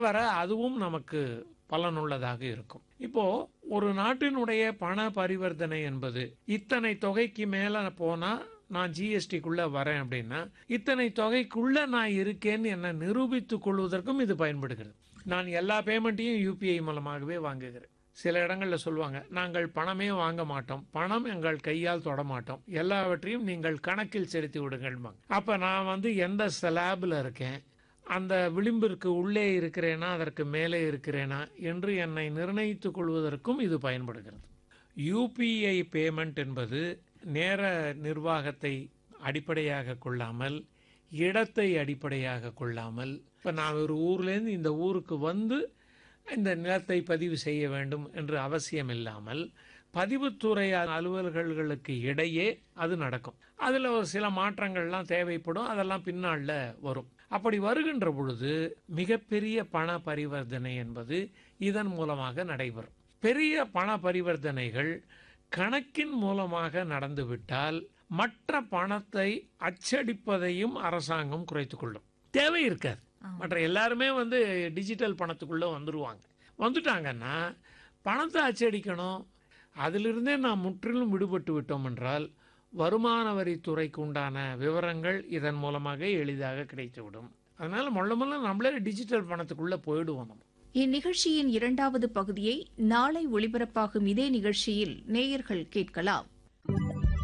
வர அதுவும் நமக்கு பலனுள்ளதாக இருக்கும் இப்போ ஒரு நாட்டினுடைய பண பரிவர்த்தனை என்பது இத்தனை தொகைக்கு மேல போனா நான் ஜிஎஸ்டிக்குள்ள வரேன் அப்படின்னா இத்தனை தொகைக்குள்ள நான் இருக்கேன்னு என்ன நிரூபித்துக் கொள்வதற்கும் இது பயன்படுகிறது நான் எல்லா பேமெண்ட்டையும் யூபிஐ மூலமாகவே வாங்குகிறேன் சில இடங்கள்ல சொல்லுவாங்க நாங்கள் பணமே வாங்க மாட்டோம் பணம் எங்கள் கையால் தொட மாட்டோம் எல்லாவற்றையும் நீங்கள் கணக்கில் செலுத்தி விடுங்கள் அப்ப நான் வந்து எந்த ஸ்லாப்ல இருக்கேன் அந்த விளிம்பிற்கு உள்ளே இருக்கிறேனா அதற்கு மேலே இருக்கிறேனா என்று என்னை நிர்ணயித்துக் கொள்வதற்கும் இது பயன்படுகிறது யூபிஐ பேமெண்ட் என்பது நேர நிர்வாகத்தை அடிப்படையாக கொள்ளாமல் இடத்தை அடிப்படையாக கொள்ளாமல் இப்போ நான் ஒரு ஊர்லேருந்து இந்த ஊருக்கு வந்து இந்த நிலத்தை பதிவு செய்ய வேண்டும் என்று அவசியம் இல்லாமல் பதிவுத்துறை அலுவலர்களுக்கு இடையே அது நடக்கும் அதில் ஒரு சில மாற்றங்கள்லாம் தேவைப்படும் அதெல்லாம் பின்னாளில் வரும் அப்படி வருகின்ற பொழுது மிகப்பெரிய பண பரிவர்த்தனை என்பது இதன் மூலமாக நடைபெறும் பெரிய பண பரிவர்த்தனைகள் கணக்கின் மூலமாக நடந்துவிட்டால் மற்ற பணத்தை அச்சடிப்பதையும் அரசாங்கம் குறைத்துக் கொள்ளும் தேவை இருக்காது மற்ற எல்லாருமே வந்து டிஜிட்டல் பணத்துக்குள்ள வந்துருவாங்க வந்துட்டாங்கன்னா பணத்தை அச்சடிக்கணும் அதிலிருந்தே நாம் முற்றிலும் விடுபட்டு விட்டோம் என்றால் வருமான வரித்துறைக்கு உண்டான விவரங்கள் இதன் மூலமாக எளிதாக கிடைத்துவிடும் அதனால மொள்ள மொள்ள நம்மளே டிஜிட்டல் பணத்துக்குள்ள போயிடுவோம் நம்ம இந்நிகழ்ச்சியின் இரண்டாவது பகுதியை நாளை ஒளிபரப்பாகும் இதே நிகழ்ச்சியில் நேயர்கள் கேட்கலாம்